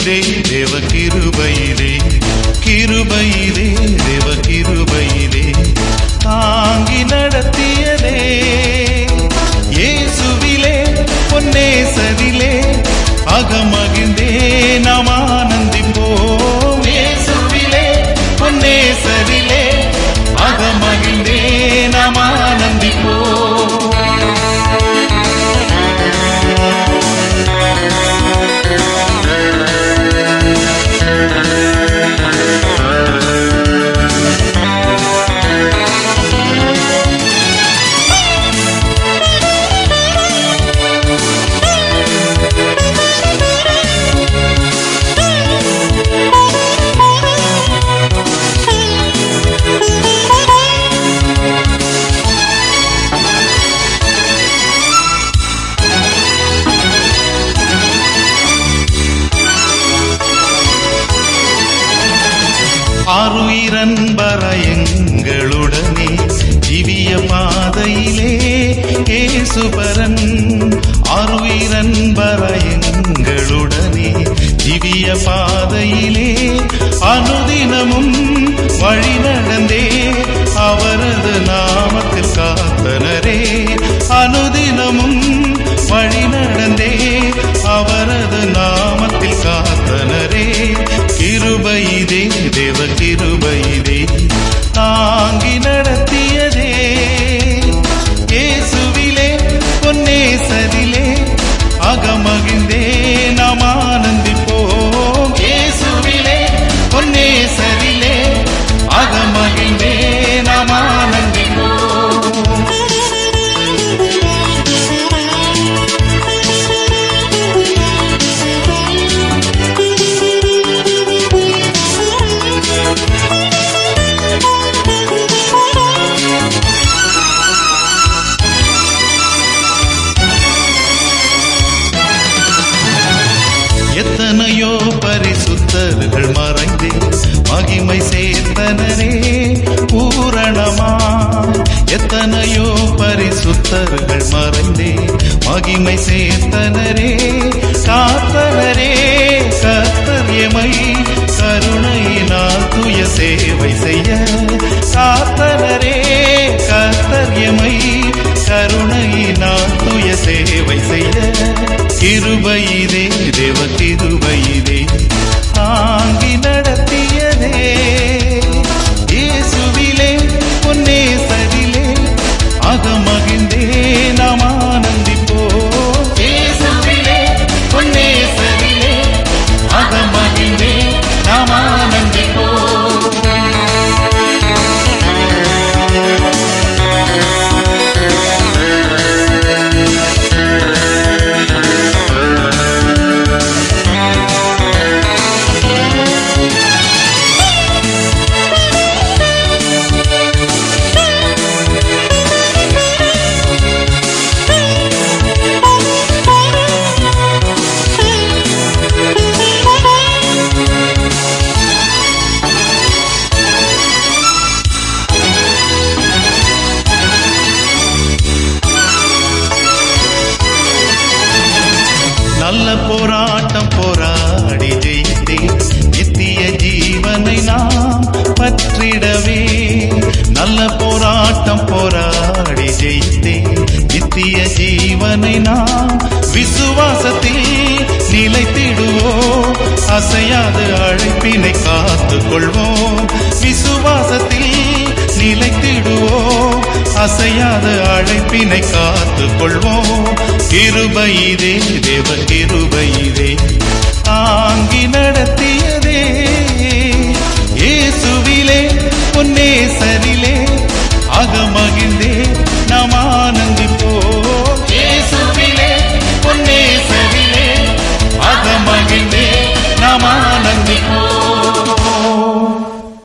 கிருபையிலே தேவ கிருபையிலே கிருபையிலே தேவ கிருபையிலே தாங்கி நடத்தியதே இயேசுவிலே பொன்னேசரிலே அகமகிழ்ந்தே நாம் ஆனந்திப்போம் இயேசுவிலே பொன்னேசரிலே அகமகிழ்ந்தே நாம் ஆனந்திப்போம் ஆறுயிரன்பர எங்களுடனே ஜீவிய பாதையிலே ஏசுபரன் ஆறுயிரன்பர எங்களுடனே ஜீவிய பாதையிலே அனுதினமும் வழி நடந்தே அவரது நாமத்தில் காத்தனரே அனுதினமும் வழி நடந்தே அவரது நாமத்தில் காத்தனரே கிருபையிதே தேவ கிருபையிதே தாங்கி நடத்தியதே இயேசுவிலே பொன்னேசரிலே அகமகிழ்ந்தே நாம் ஆனந்திப்போம் இயேசுவிலே பொன்னேசரிலே அகமகிழ்ந்தே நாம் ஆனந்திப்போம் எத்தனையோ பரிசுத்தர்கள் மறைந்தே மகிமை சேர்த்தனரே பூரணமா எத்தனையோ பரிசுத்தர்கள் மறைந்தே மகிமை சேர்த்தனரே காத்தனரே கர்த்தரியமை கருணையினால் துய சேவை செய்ய காத்தனரே கர்த்தரியமை கருணையினால் துய சேவை செய்ய கிருபையிலே தேவ கிருபையிலே தாங்கி நடத்தியதே இயேசுவிலே பொன்னேசரிலே அகமகிழ்ந்தே நாம் ஆனந்திப்போம் இயேசுவிலே பொன்னேசரிலே அகமகிழ்ந்தே நாம் ஆனந்திப்போம் நல்ல போராட்டம் போராடி ஜெயித்தேன் நித்திய ஜீவனை நாம் பற்றிடவே நல்ல போராட்டம் போராடி ஜெயித்தேன் நித்திய ஜீவனை நாம் விசுவாசத்தில் நிலைத்திடுவோம் அசையாது அழைப்பினை காத்துக் கொள்வோம் விசுவாசத்தில் நிலைத்திடுவோம் அசையாத அழைப்பினை காத்துக் கொள்வோம் கிருபையிதே தேவ கிருபையிதே தாங்கி நடத்தியதே இயேசுவிலே பொன்னேசரிலே அகமகிழ்ந்தே நாம் ஆனந்த